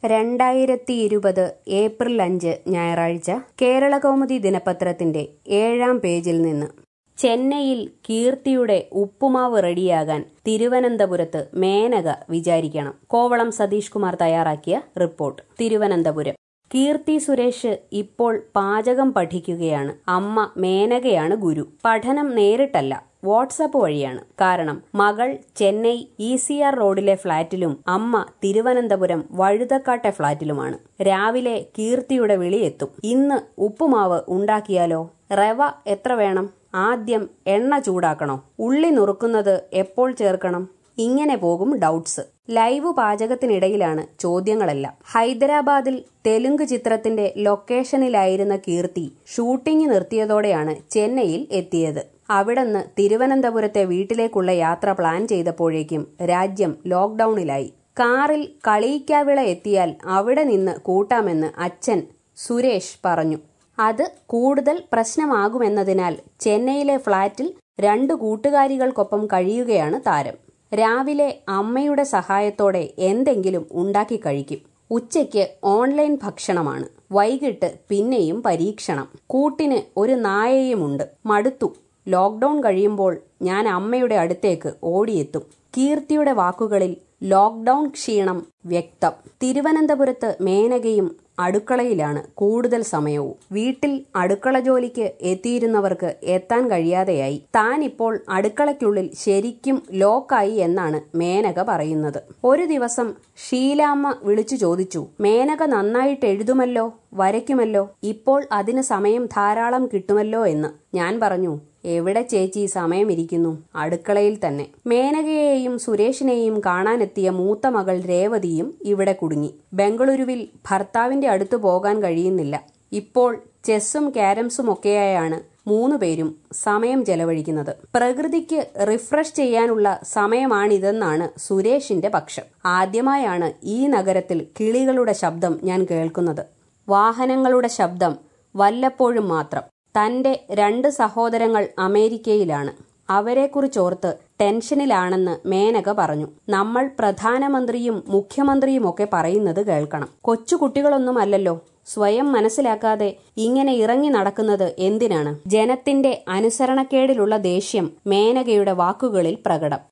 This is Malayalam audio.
രണ്ടായിരത്തി ഇരുപത് ഏപ്രിൽ അഞ്ച് ഞായറാഴ്ച കേരളകൗമുദി ദിനപത്രത്തിന്റെ ഏഴാം പേജിൽ നിന്ന് ചെന്നൈയിൽ കീർത്തിയുടെ ഉപ്പുമാവ് റെഡിയാകാൻ തിരുവനന്തപുരത്ത് മേനക വിചാരിക്കണം കോവളം സതീഷ് കുമാർ തയ്യാറാക്കിയ റിപ്പോർട്ട് തിരുവനന്തപുരം കീർത്തി സുരേഷ് ഇപ്പോൾ പാചകം പഠിക്കുകയാണ് അമ്മ മേനകയാണ് ഗുരു പഠനം നേരിട്ടല്ല വാട്സാപ്പ് വഴിയാണ് കാരണം മകൾ ചെന്നൈ ഇ സി ആർ റോഡിലെ ഫ്ളാറ്റിലും അമ്മ തിരുവനന്തപുരം വഴുതക്കാട്ടെ ഫ്ളാറ്റിലുമാണ് രാവിലെ കീർത്തിയുടെ വിളിയെത്തും ഇന്ന് ഉപ്പുമാവ് ഉണ്ടാക്കിയാലോ റവ എത്ര വേണം ആദ്യം എണ്ണ ചൂടാക്കണോ ഉള്ളി നുറുക്കുന്നത് എപ്പോൾ ചേർക്കണം ഇങ്ങനെ പോകും ഡൗട്ട്സ് ലൈവ് പാചകത്തിനിടയിലാണ് ചോദ്യങ്ങളെല്ലാം ഹൈദരാബാദിൽ തെലുങ്ക് ചിത്രത്തിന്റെ ലൊക്കേഷനിലായിരുന്ന കീർത്തി ഷൂട്ടിംഗ് നിർത്തിയതോടെയാണ് ചെന്നൈയിൽ എത്തിയത് അവിടുന്ന് തിരുവനന്തപുരത്തെ വീട്ടിലേക്കുള്ള യാത്ര പ്ലാൻ ചെയ്തപ്പോഴേക്കും രാജ്യം ലോക്ഡൌണിലായി കാറിൽ കളിയിക്കാവിള എത്തിയാൽ അവിടെ നിന്ന് കൂട്ടാമെന്ന് അച്ഛൻ സുരേഷ് പറഞ്ഞു അത് കൂടുതൽ പ്രശ്നമാകുമെന്നതിനാൽ ചെന്നൈയിലെ ഫ്ളാറ്റിൽ രണ്ട് കൂട്ടുകാരികൾക്കൊപ്പം കഴിയുകയാണ് താരം രാവിലെ അമ്മയുടെ സഹായത്തോടെ എന്തെങ്കിലും ഉണ്ടാക്കി കഴിക്കും ഉച്ചയ്ക്ക് ഓൺലൈൻ ഭക്ഷണമാണ് വൈകിട്ട് പിന്നെയും പരീക്ഷണം കൂട്ടിന് ഒരു നായയുമുണ്ട് മടുത്തു ലോക്ക്ഡൌൺ കഴിയുമ്പോൾ ഞാൻ അമ്മയുടെ അടുത്തേക്ക് ഓടിയെത്തും കീർത്തിയുടെ വാക്കുകളിൽ ലോക്ക്ഡൌൺ ക്ഷീണം വ്യക്തം തിരുവനന്തപുരത്ത് മേനകയും അടുക്കളയിലാണ് കൂടുതൽ സമയവും വീട്ടിൽ അടുക്കള ജോലിക്ക് എത്തിയിരുന്നവർക്ക് എത്താൻ കഴിയാതെയായി താൻ ഇപ്പോൾ അടുക്കളയ്ക്കുള്ളിൽ ശരിക്കും ലോക്കായി എന്നാണ് മേനക പറയുന്നത് ഒരു ദിവസം ഷീലാമ്മ വിളിച്ചു ചോദിച്ചു മേനക നന്നായിട്ട് എഴുതുമല്ലോ വരയ്ക്കുമല്ലോ ഇപ്പോൾ അതിന് സമയം ധാരാളം കിട്ടുമല്ലോ എന്ന് ഞാൻ പറഞ്ഞു എവിടെ ചേച്ചി സമയമിരിക്കുന്നു അടുക്കളയിൽ തന്നെ മേനകയെയും സുരേഷിനെയും കാണാനെത്തിയ മൂത്ത മകൾ രേവതിയും ഇവിടെ കുടുങ്ങി ബംഗളൂരുവിൽ ഭർത്താവിന്റെ അടുത്ത് പോകാൻ കഴിയുന്നില്ല ഇപ്പോൾ ചെസ്സും ക്യാരംസും ഒക്കെയായാണ് മൂന്നു പേരും സമയം ചെലവഴിക്കുന്നത് പ്രകൃതിക്ക് റിഫ്രഷ് ചെയ്യാനുള്ള സമയമാണിതെന്നാണ് സുരേഷിന്റെ പക്ഷം ആദ്യമായാണ് ഈ നഗരത്തിൽ കിളികളുടെ ശബ്ദം ഞാൻ കേൾക്കുന്നത് വാഹനങ്ങളുടെ ശബ്ദം വല്ലപ്പോഴും മാത്രം തന്റെ രണ്ട് സഹോദരങ്ങൾ അമേരിക്കയിലാണ് അവരെക്കുറിച്ചോർത്ത് ടെൻഷനിലാണെന്ന് മേനക പറഞ്ഞു നമ്മൾ പ്രധാനമന്ത്രിയും മുഖ്യമന്ത്രിയുമൊക്കെ പറയുന്നത് കേൾക്കണം കൊച്ചുകുട്ടികളൊന്നുമല്ലല്ലോ സ്വയം മനസ്സിലാക്കാതെ ഇങ്ങനെ ഇറങ്ങി നടക്കുന്നത് എന്തിനാണ് ജനത്തിന്റെ അനുസരണക്കേടിലുള്ള ദേഷ്യം മേനകയുടെ വാക്കുകളിൽ പ്രകടം